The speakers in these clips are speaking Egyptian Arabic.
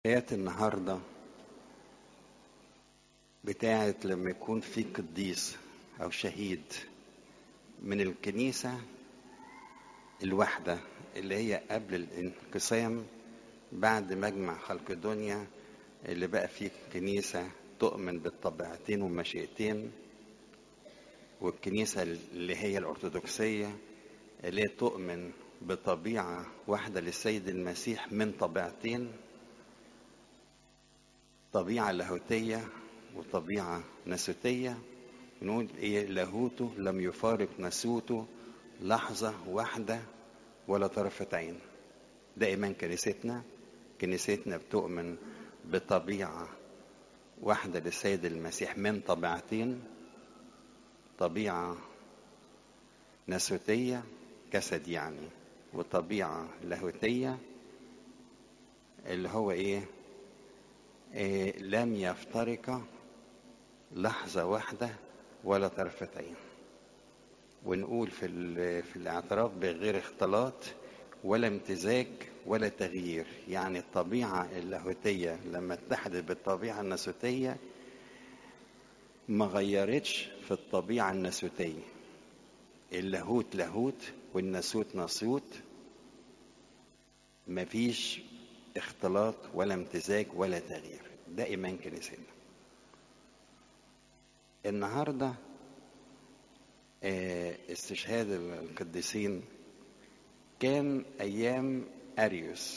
آيات النهاردة بتاعت لما يكون في قديس أو شهيد من الكنيسة الواحدة اللي هي قبل الانقسام بعد مجمع خلق الدنيا اللي بقى فيه كنيسة تؤمن بالطبيعتين والمشيئتين والكنيسة اللي هي الأرثوذكسية اللي هي تؤمن بطبيعة واحدة للسيد المسيح من طبيعتين طبيعة لاهوتية وطبيعة ناسوتية نقول إيه لاهوته لم يفارق ناسوته لحظة واحدة ولا طرفة عين ده إيمان كنيستنا كنيستنا بتؤمن بطبيعة واحدة للسيد المسيح من طبيعتين طبيعة ناسوتية جسد يعني وطبيعة لاهوتية اللي هو إيه إيه لم يفترق لحظة واحدة ولا طرفة عين ونقول في, في الاعتراف بغير اختلاط ولا امتزاج ولا تغيير يعني الطبيعة اللاهوتية لما اتحدت بالطبيعة الناسوتية ما غيرتش في الطبيعة الناسوتية اللاهوت لاهوت والناسوت ناسوت مفيش اختلاط ولا امتزاج ولا تغيير ده ايمان كنيستنا النهارده استشهاد القديسين كان ايام اريوس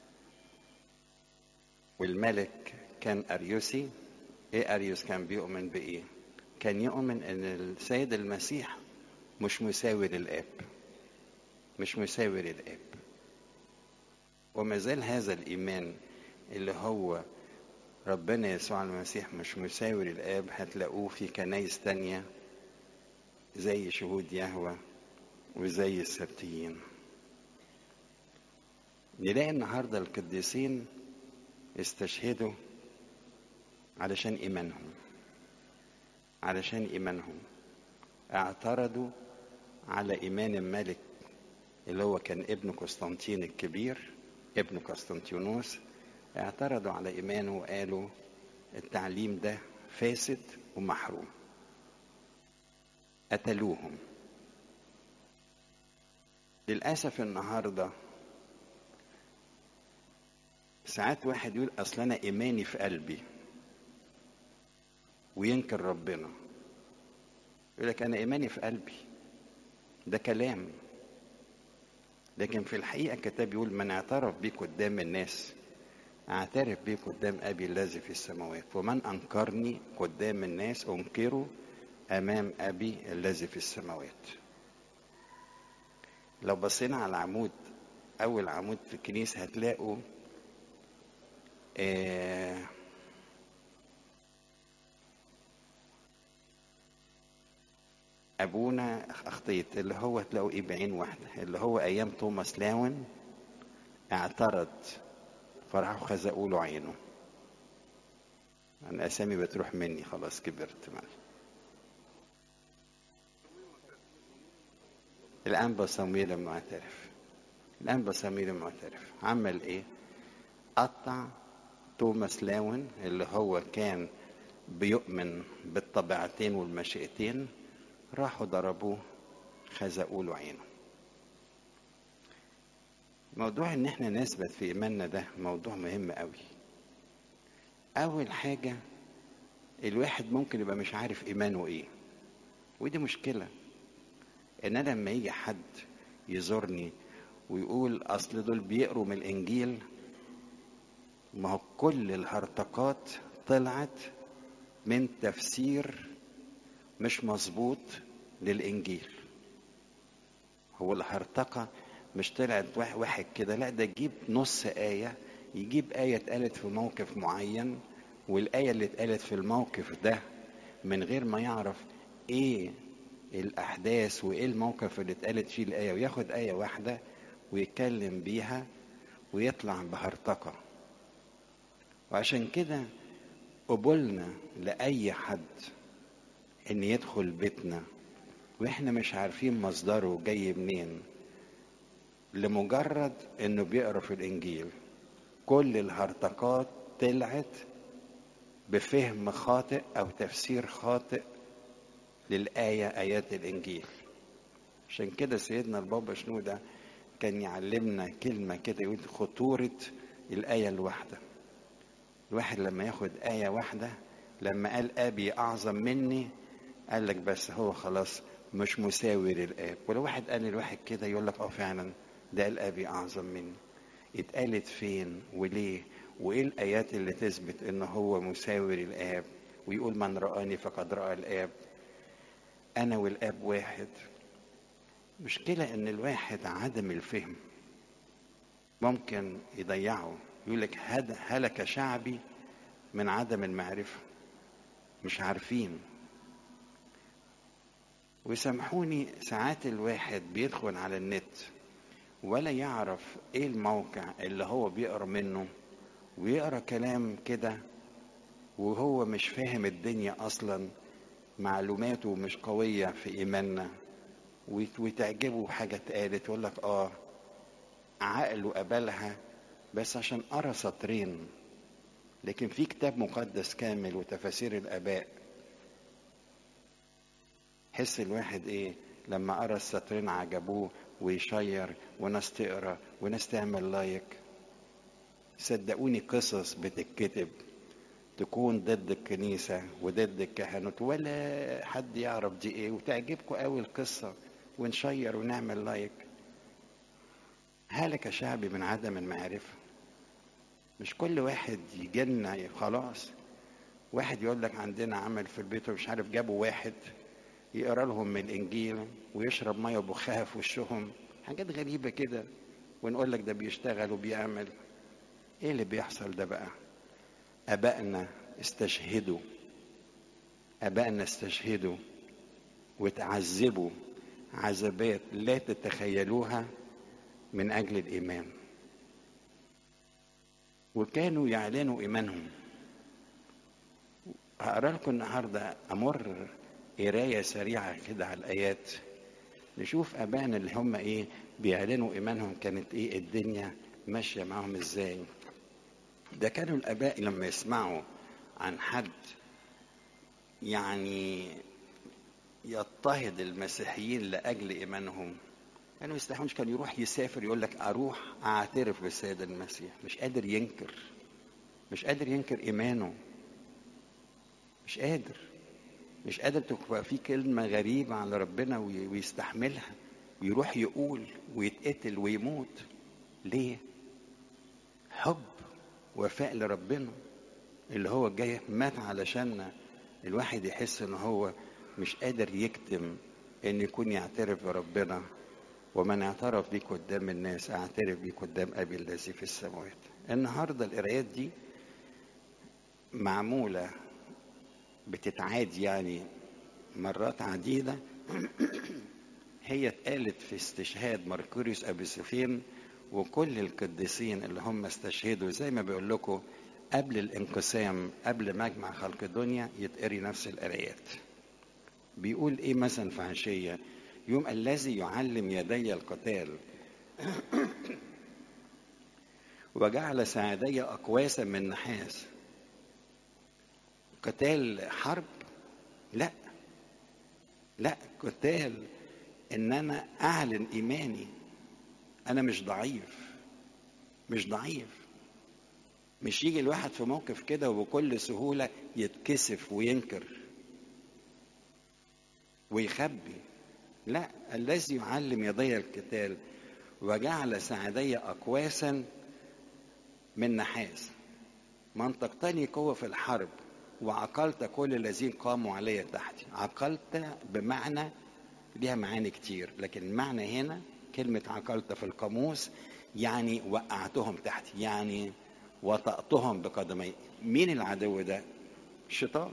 والملك كان اريوسي ايه اريوس كان بيؤمن بايه كان يؤمن ان السيد المسيح مش مساوي للاب مش مساوي للاب وما زال هذا الإيمان اللي هو ربنا يسوع المسيح مش مساوي للآب هتلاقوه في كنايس تانية زي شهود يهوى وزي السبتيين نلاقي النهاردة القديسين استشهدوا علشان إيمانهم علشان إيمانهم اعترضوا على إيمان الملك اللي هو كان ابن قسطنطين الكبير ابن قسطنطينوس اعترضوا على ايمانه وقالوا التعليم ده فاسد ومحروم قتلوهم للاسف النهارده ساعات واحد يقول اصل انا ايماني في قلبي وينكر ربنا يقول لك انا ايماني في قلبي ده كلام لكن في الحقيقة الكتاب يقول من اعترف بي قدام الناس اعترف بي قدام أبي الذي في السماوات ومن أنكرني قدام الناس أنكره أمام أبي الذي في السماوات لو بصينا على العمود أول عمود في الكنيسة هتلاقوا آه ابونا اخطيت اللي هو تلاقوا ايه بعين واحده اللي هو ايام توماس لاون اعترض فراحوا خزقوا له عينه انا اسامي بتروح مني خلاص كبرت معي الانبا صمويل المعترف الانبا صمويل المعترف عمل ايه قطع توماس لاون اللي هو كان بيؤمن بالطبيعتين والمشيئتين راحوا ضربوه خزقوا له عينه موضوع ان احنا نثبت في ايماننا ده موضوع مهم قوي اول حاجة الواحد ممكن يبقى مش عارف ايمانه ايه ودي مشكلة ان انا لما يجي حد يزورني ويقول اصل دول بيقروا من الانجيل ما هو كل الهرطقات طلعت من تفسير مش مظبوط للإنجيل هو الهرطقة مش طلعت واحد كده لا ده يجيب نص آية يجيب آية اتقالت في موقف معين والآية اللي اتقالت في الموقف ده من غير ما يعرف ايه الأحداث وايه الموقف اللي اتقالت فيه الآية وياخد آية واحدة ويتكلم بيها ويطلع بهرطقة وعشان كده قبولنا لأي حد ان يدخل بيتنا واحنا مش عارفين مصدره جاي منين لمجرد انه بيقرا في الانجيل كل الهرطقات طلعت بفهم خاطئ او تفسير خاطئ للآية آيات الإنجيل عشان كده سيدنا البابا شنودة كان يعلمنا كلمة كده يقول خطورة الآية الواحدة الواحد لما ياخد آية واحدة لما قال أبي أعظم مني قال لك بس هو خلاص مش مساوي للآب ولو واحد قال الواحد كده يقول لك اه فعلا ده قال أبي أعظم مني اتقالت فين وليه وإيه الآيات اللي تثبت إن هو مساوي للآب ويقول من رآني فقد رأى الآب أنا والآب واحد مشكلة إن الواحد عدم الفهم ممكن يضيعه يقول لك هلك شعبي من عدم المعرفة مش عارفين وسامحوني ساعات الواحد بيدخل على النت ولا يعرف ايه الموقع اللي هو بيقرا منه ويقرا كلام كده وهو مش فاهم الدنيا اصلا معلوماته مش قوية في ايماننا وتعجبه حاجة اتقالت يقول لك اه عقله قبلها بس عشان قرا سطرين لكن في كتاب مقدس كامل وتفاسير الاباء حس الواحد ايه لما قرا السطرين عجبوه ويشير وناس تقرا وناس تعمل لايك صدقوني قصص بتتكتب تكون ضد الكنيسة وضد الكهنوت ولا حد يعرف دي ايه وتعجبكم قوي القصة ونشير ونعمل لايك هلك شعبي من عدم المعرفة مش كل واحد يجينا خلاص واحد يقول لك عندنا عمل في البيت ومش عارف جابوا واحد يقرا لهم من الانجيل ويشرب ميه وبخها في وشهم حاجات غريبه كده ونقول لك ده بيشتغل وبيعمل ايه اللي بيحصل ده بقى ابائنا استشهدوا ابائنا استشهدوا وتعذبوا عذابات لا تتخيلوها من اجل الايمان وكانوا يعلنوا ايمانهم هقرا لكم النهارده امر قرايه سريعه كده على الايات نشوف ابائنا اللي هم ايه بيعلنوا ايمانهم كانت ايه الدنيا ماشيه معاهم ازاي ده كانوا الاباء لما يسمعوا عن حد يعني يضطهد المسيحيين لاجل ايمانهم كانوا يستحملش كان يروح يسافر يقول لك اروح اعترف بالسيد المسيح مش قادر ينكر مش قادر ينكر ايمانه مش قادر مش قادر تبقى في كلمة غريبة على ربنا ويستحملها ويروح يقول ويتقتل ويموت ليه؟ حب وفاء لربنا اللي هو جاي مات علشان الواحد يحس ان هو مش قادر يكتم ان يكون يعترف بربنا ومن اعترف بيك قدام الناس اعترف بيك قدام ابي الذي في السماوات النهارده القرايات دي معموله بتتعاد يعني مرات عديدة هي اتقالت في استشهاد مركوريوس أبي سفين وكل القديسين اللي هم استشهدوا زي ما بيقول لكم قبل الانقسام قبل مجمع خلق الدنيا يتقري نفس القرايات بيقول ايه مثلا في عشية يوم الذي يعلم يدي القتال وجعل ساعدي أقواسا من نحاس قتال حرب لا لا قتال ان انا اعلن ايماني انا مش ضعيف مش ضعيف مش يجي الواحد في موقف كده وبكل سهوله يتكسف وينكر ويخبي لا الذي يعلم يدي القتال وجعل ساعدي اقواسا من نحاس منطقتني قوه في الحرب وعقلت كل الذين قاموا علي تحتي عقلت بمعنى ليها معاني كتير لكن المعنى هنا كلمة عقلت في القاموس يعني وقعتهم تحتي يعني وطأتهم بقدمي مين العدو ده الشيطان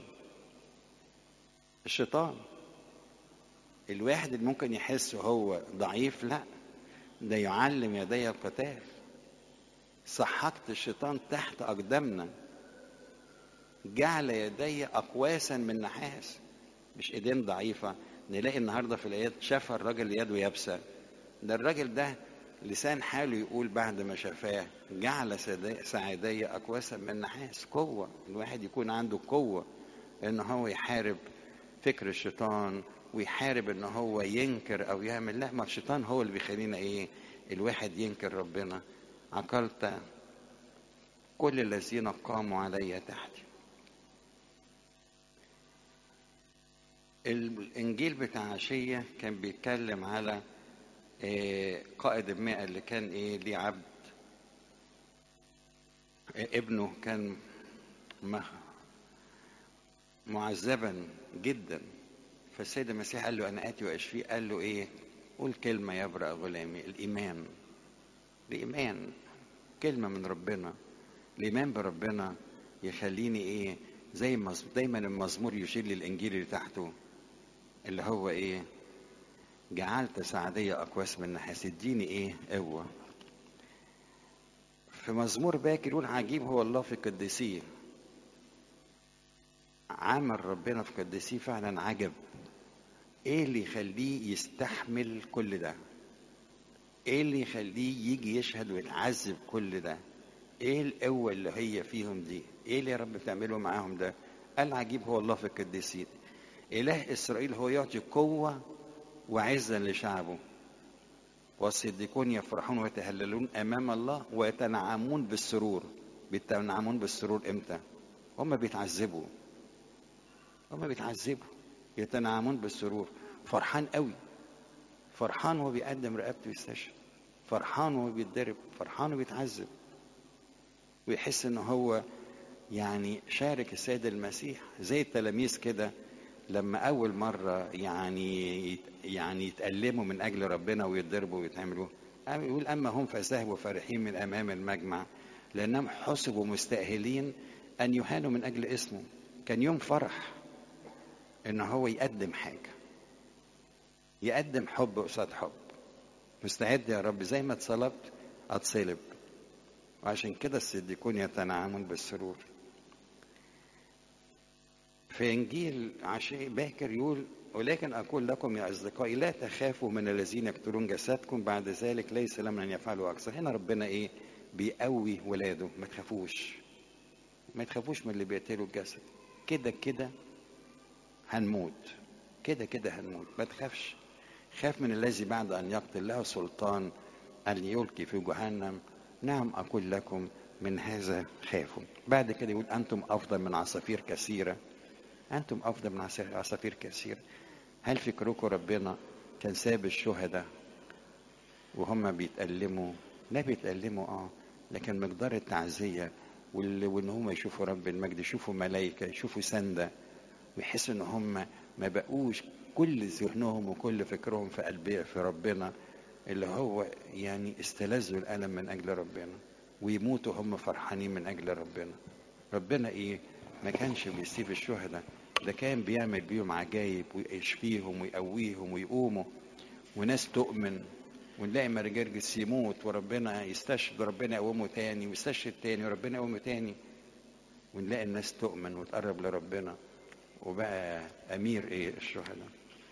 الشيطان الواحد اللي ممكن يحس هو ضعيف لا ده يعلم يدي القتال سحقت الشيطان تحت أقدامنا جعل يدي أقواسا من نحاس مش ايدين ضعيفة نلاقي النهاردة في الآيات شاف الراجل يده يابسة ده الراجل ده لسان حاله يقول بعد ما شافاه جعل سعادية أكواسا من نحاس قوة الواحد يكون عنده قوة إن هو يحارب فكر الشيطان ويحارب إن هو ينكر أو يعمل لا ما الشيطان هو اللي بيخلينا إيه الواحد ينكر ربنا عقلت كل الذين قاموا علي تحتي الإنجيل بتاع عشية كان بيتكلم على قائد المئة اللي كان ايه ليه عبد ابنه كان معذبا جدا فالسيد المسيح قال له انا اتي واشفيه قال له ايه قول كلمه يبرأ غلامي الايمان الايمان كلمه من ربنا الايمان بربنا يخليني ايه زي ما دايما المزمور يشير للانجيل اللي تحته اللي هو ايه جعلت سعدية أقواس من نحاس اديني إيه قوة في مزمور باكر يقول عجيب هو الله في قديسيه عمل ربنا في قديسيه فعلا عجب ايه اللي يخليه يستحمل كل ده ايه اللي يخليه يجي يشهد ويتعذب كل ده ايه القوة اللي هي فيهم دي ايه اللي يا رب بتعمله معاهم ده قال عجيب هو الله في القديسين اله اسرائيل هو يعطي قوة وعزا لشعبه والصديقون يفرحون ويتهللون امام الله ويتنعمون بالسرور بيتنعمون بالسرور امتى هم بيتعذبوا هم بيتعذبوا يتنعمون بالسرور فرحان قوي فرحان وهو بيقدم رقبته يستشهد فرحان وهو بيتضرب فرحان وهو بيتعذب ويحس ان هو يعني شارك السيد المسيح زي التلاميذ كده لما اول مره يعني يعني يتألموا من اجل ربنا ويتضربوا ويتعملوا يقول اما هم فذهبوا فرحين من امام المجمع لانهم حسبوا مستاهلين ان يهانوا من اجل اسمه كان يوم فرح ان هو يقدم حاجه يقدم حب قصاد حب مستعد يا رب زي ما اتصلبت اتصلب وعشان كده الصديقون يتنعمون بالسرور في انجيل عشاء باكر يقول ولكن اقول لكم يا اصدقائي لا تخافوا من الذين يقتلون جسدكم بعد ذلك ليس لهم ان يفعلوا اكثر هنا ربنا ايه بيقوي ولاده ما تخافوش ما تخافوش من اللي بيقتلوا الجسد كده كده هنموت كده كده هنموت ما تخافش خاف من الذي بعد ان يقتل له سلطان ان يلقي في جهنم نعم اقول لكم من هذا خافوا بعد كده يقول انتم افضل من عصافير كثيره أنتم أفضل من عصافير كثير هل فكركم ربنا كان ساب الشهداء وهم بيتألموا لا بيتألموا اه لكن مقدار التعزية وان هم يشوفوا رب المجد يشوفوا ملائكة يشوفوا سندة ويحسوا ان هم ما بقوش كل ذهنهم وكل فكرهم في قلبي في ربنا اللي هو يعني استلذوا الألم من أجل ربنا ويموتوا هم فرحانين من أجل ربنا ربنا إيه ما كانش بيسيب الشهداء ده كان بيعمل بيهم عجايب ويشفيهم ويقويهم ويقوموا وناس تؤمن ونلاقي مرجرجس يموت وربنا يستشهد وربنا يقومه تاني ويستشهد تاني وربنا يقومه تاني ونلاقي الناس تؤمن وتقرب لربنا وبقى امير ايه الشهداء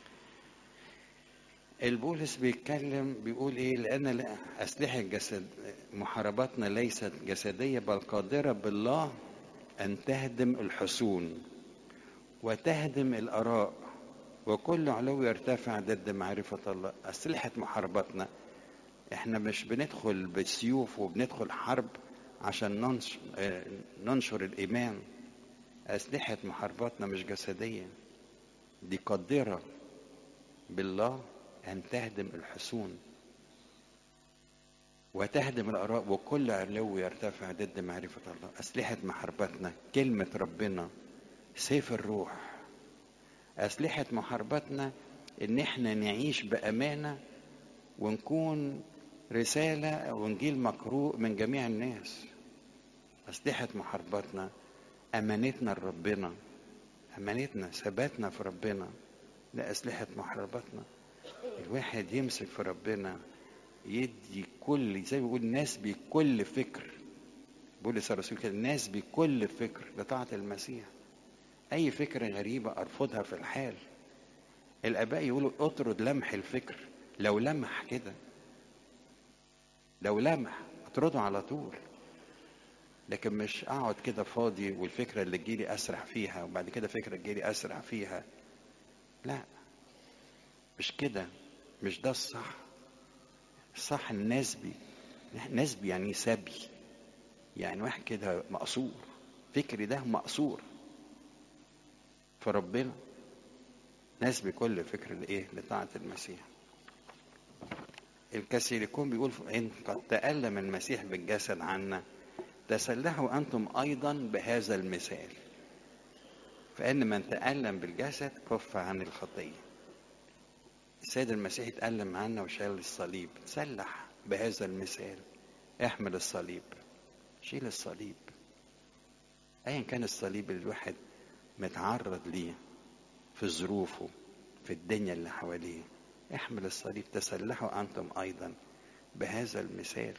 البولس بيتكلم بيقول ايه لان لا اسلحه الجسد محارباتنا ليست جسديه بل قادره بالله أن تهدم الحصون وتهدم الآراء وكل علو يرتفع ضد معرفة الله أسلحة محاربتنا احنا مش بندخل بالسيوف وبندخل حرب عشان ننشر, ننشر الإيمان أسلحة محاربتنا مش جسدية دي قادرة بالله أن تهدم الحصون وتهدم الآراء وكل علو يرتفع ضد معرفة الله أسلحة محاربتنا كلمة ربنا سيف الروح أسلحة محاربتنا إن إحنا نعيش بأمانة ونكون رسالة أو إنجيل مقروء من جميع الناس أسلحة محاربتنا أمانتنا لربنا أمانتنا ثباتنا في ربنا ده أسلحة محاربتنا الواحد يمسك في ربنا يدي كل زي ما بيقول الناس بكل فكر بولس الرسول كده الناس بكل فكر لطاعة المسيح أي فكرة غريبة أرفضها في الحال الآباء يقولوا اطرد لمح الفكر لو لمح كده لو لمح اطرده على طول لكن مش اقعد كده فاضي والفكره اللي تجيلي اسرح فيها وبعد كده فكره تجيلي اسرح فيها لا مش كده مش ده الصح الصح النسبي نسبي يعني سبي يعني واحد كده مقصور فكري ده مقصور فربنا نسبي كل فكر لايه لطاعه المسيح الكاثوليكون بيقول ان قد تألم المسيح بالجسد عنا تسلحوا أنتم أيضا بهذا المثال فإن من تألم بالجسد كف عن الخطية السيد المسيح اتألم عنا وشال الصليب تسلح بهذا المثال احمل الصليب شيل الصليب ايا كان الصليب اللي الواحد متعرض ليه في ظروفه في الدنيا اللي حواليه احمل الصليب تسلحوا انتم ايضا بهذا المثال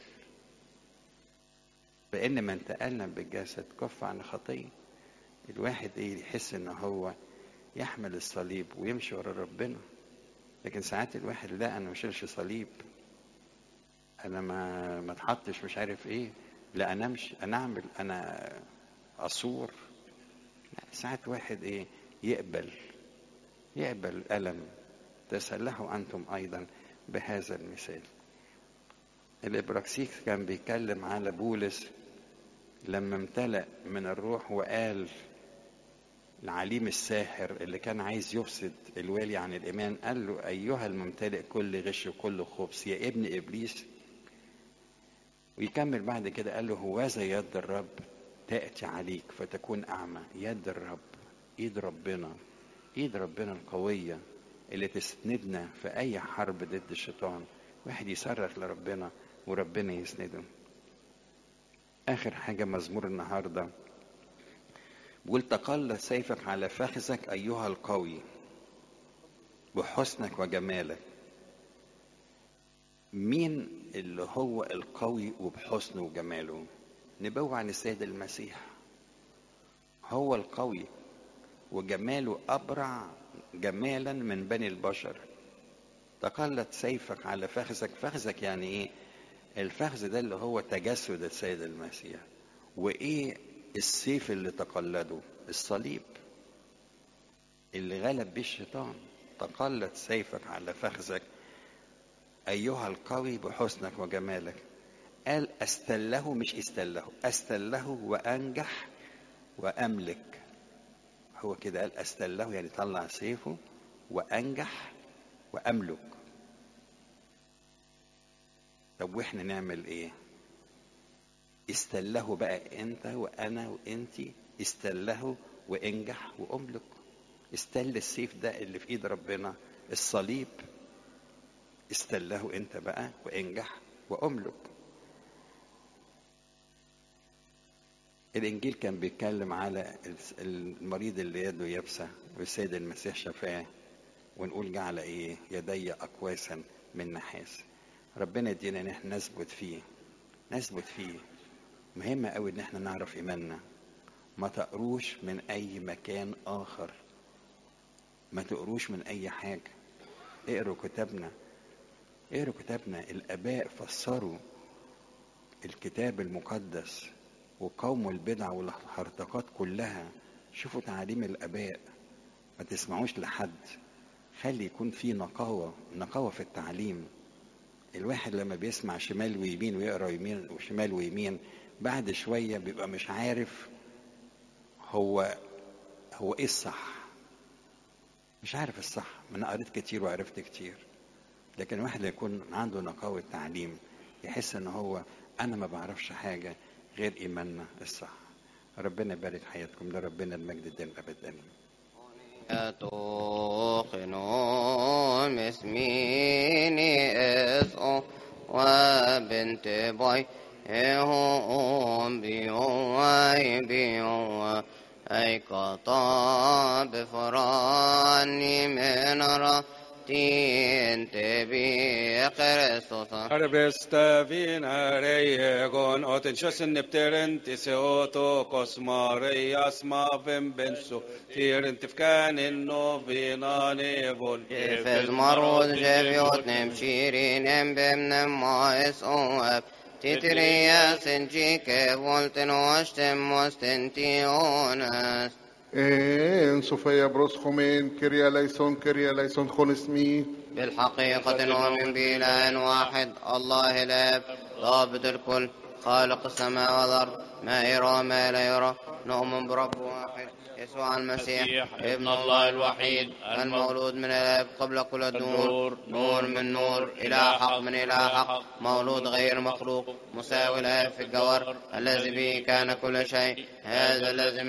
فان من تألم بالجسد كف عن خطيه الواحد ايه يحس ان هو يحمل الصليب ويمشي ورا ربنا لكن ساعات الواحد لا انا مشيلش صليب انا ما ما اتحطش مش عارف ايه لا انا امشي انا اعمل انا اصور ساعات واحد ايه يقبل يقبل الالم تسلحوا انتم ايضا بهذا المثال الابراكسيس كان بيتكلم على بولس لما امتلأ من الروح وقال العليم الساحر اللي كان عايز يفسد الوالي عن الإيمان قال له أيها الممتلئ كل غش وكل خبث يا ابن إبليس ويكمل بعد كده قال له هوذا يد الرب تأتي عليك فتكون أعمى يد الرب إيد ربنا إيد ربنا القوية اللي تسندنا في أي حرب ضد الشيطان واحد يصرخ لربنا وربنا يسنده آخر حاجة مزمور النهارده بيقول تقل سيفك على فخذك أيها القوي بحسنك وجمالك مين اللي هو القوي وبحسنه وجماله نبوة عن السيد المسيح هو القوي وجماله أبرع جمالا من بني البشر تقلت سيفك على فخذك فخذك يعني ايه الفخذ ده اللي هو تجسد السيد المسيح وايه السيف اللي تقلده الصليب اللي غلب بيه الشيطان تقلت سيفك على فخذك أيها القوي بحسنك وجمالك قال أستله مش استله أستله وأنجح وأملك هو كده قال أستله يعني طلع سيفه وأنجح وأملك طب وإحنا نعمل إيه استله بقى انت وانا وانتي استله وانجح واملك استل السيف ده اللي في ايد ربنا الصليب استله انت بقى وانجح واملك الانجيل كان بيتكلم على المريض اللي يده يابسه والسيد المسيح شفاه ونقول جعل ايه يدي اقواسا من نحاس ربنا يدينا ان احنا نثبت فيه نثبت فيه مهم قوي ان احنا نعرف ايماننا ما تقروش من اي مكان اخر ما تقروش من اي حاجه اقروا كتابنا اقروا كتابنا الاباء فسروا الكتاب المقدس وقوموا البدع والهرطقات كلها شوفوا تعاليم الاباء ما تسمعوش لحد خلي يكون في نقاوه نقاوه في التعليم الواحد لما بيسمع شمال ويمين ويقرا يمين وشمال ويمين بعد شوية بيبقى مش عارف هو هو ايه الصح مش عارف الصح ما انا قريت كتير وعرفت كتير لكن واحد يكون عنده نقاوة تعليم يحس ان هو انا ما بعرفش حاجة غير ايماننا الصح ربنا يبارك حياتكم ده ربنا المجد الدائم الابد امين يتوقنوا مسميني اسقو وبنت باي هم بيوم بيوم أي قطاب فراني من را تين تبي كريستوس Arbestavinar egon oten sjössen nepteren till seoto kosmarias mavem benso tiren tifkanin novinan evol فز مرود جبيوت نمشيري نمبم نمايس أواب تتريا سنجيك فولتن واشتم وستنتيونس En Sofia Broschomen, Kyria Leison, Kyria Leison, Chonesmi, بالحقيقة نؤمن بإله واحد الله الآب ضابط الكل خالق السماء والأرض ما يرى ما لا يرى نؤمن برب واحد يسوع المسيح ابن الله الوحيد المولود من الآب قبل كل الدور نور من نور إله حق من إله حق مولود غير مخلوق مساوي الآب في الجوهر الذي به كان كل شيء هذا الذي